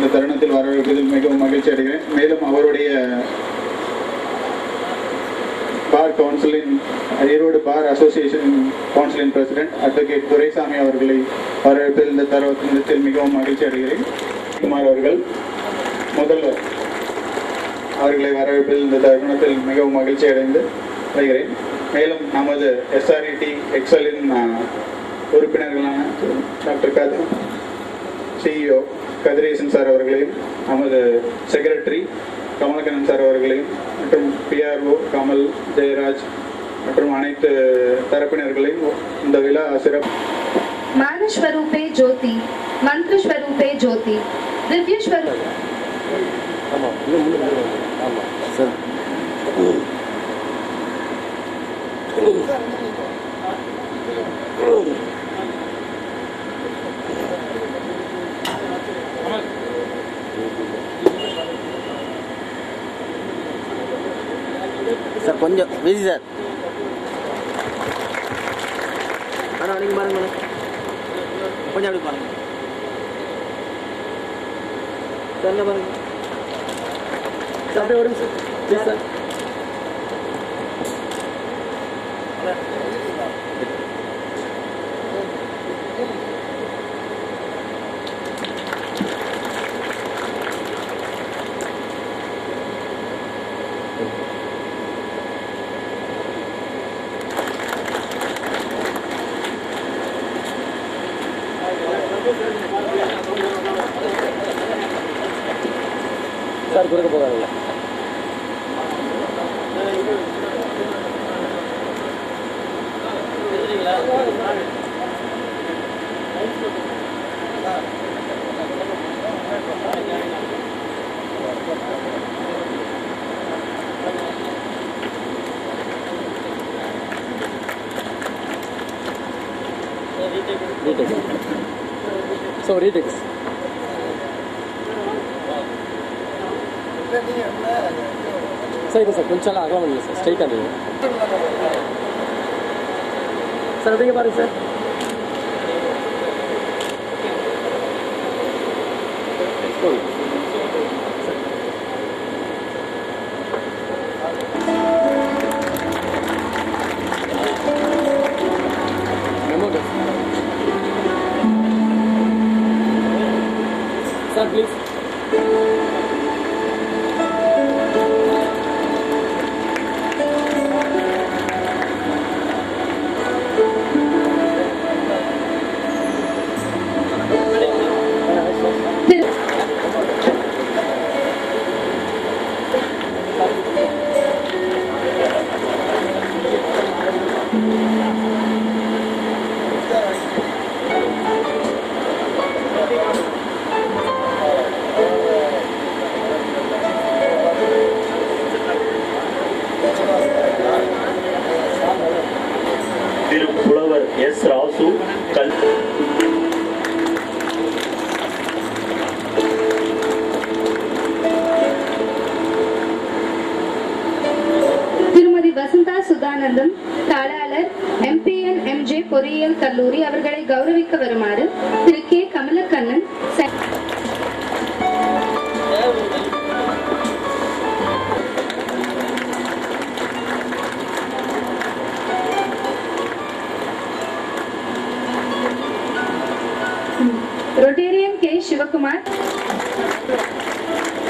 இந்த தருணத்தில் வரவேற்பதில் மிகவும் மகிழ்ச்சி அடைகிறேன் மேலும் அவருடைய பார் கவுன்சிலின் ஈரோடு பார் அசோசியேஷன் கவுன்சிலின் பிரசிடென்ட் அட்வொகேட் துரைசாமி அவர்களை வரவேற்பதில் இந்த தருணத்தில் மிகவும் மகிழ்ச்சி அடைகிறேன் குமார் அவர்கள் முதல்வர் அவர்களை வரவேற்பதில் இந்த தருணத்தில் மிகவும் மகிழ்ச்சி அடைந்து வருகிறேன் மேலும் நமது எஸ்ஆர்இடி எக்ஸலின் உறுப்பினர்களான டாக்டர் கத சிஇஓ கதிரேசன் சார் அவர்களையும் நமது செக்ரட்டரி கமலக்கண்ணன் சார் அவர்களையும் மற்றும் பிஆர்ஓ கமல் ஜெயராஜ் மற்றும் அனைத்து தரப்பினர்களையும் இந்த விழா சிறப்பு मानस्वरूपे ज्योति मंत्रस्वरूपे ज्योति दिव्य स्वरूप சார் கொஞ்சம் பிஸி சார் மேடம் நீங்கள் பாருங்க மேடம் கொஞ்சம் அப்படி பாருங்க சார் இங்க பாருங்க சார் அப்படியே விடுங்க சார் ப்ளீஸ் சார் சார் கொடுக்க போகாதீங்க ரீடெக்ஸ் ஸோ ரீடெக்ஸ் சார் இது சார் கொஞ்சம் அகலம் இல்லை சார் ஸ்ட்ரைட்டாக நீங்கள் சார் அப்படிங்க பாருங்க சார் சார் ப்ளீஸ் திரு புலவர் எஸ் ராசு கல் திருமதி வசந்தா சுதானந்தம் தாளாளர் எம்பிஎன் எம்ஜே பொறியியல் கல்லூரி அவர்களை கௌரவிக்க வருமாறு திரு கே கமலக்கண்ணன் செ- ரொட்டேரியன் கே சிவகுமார்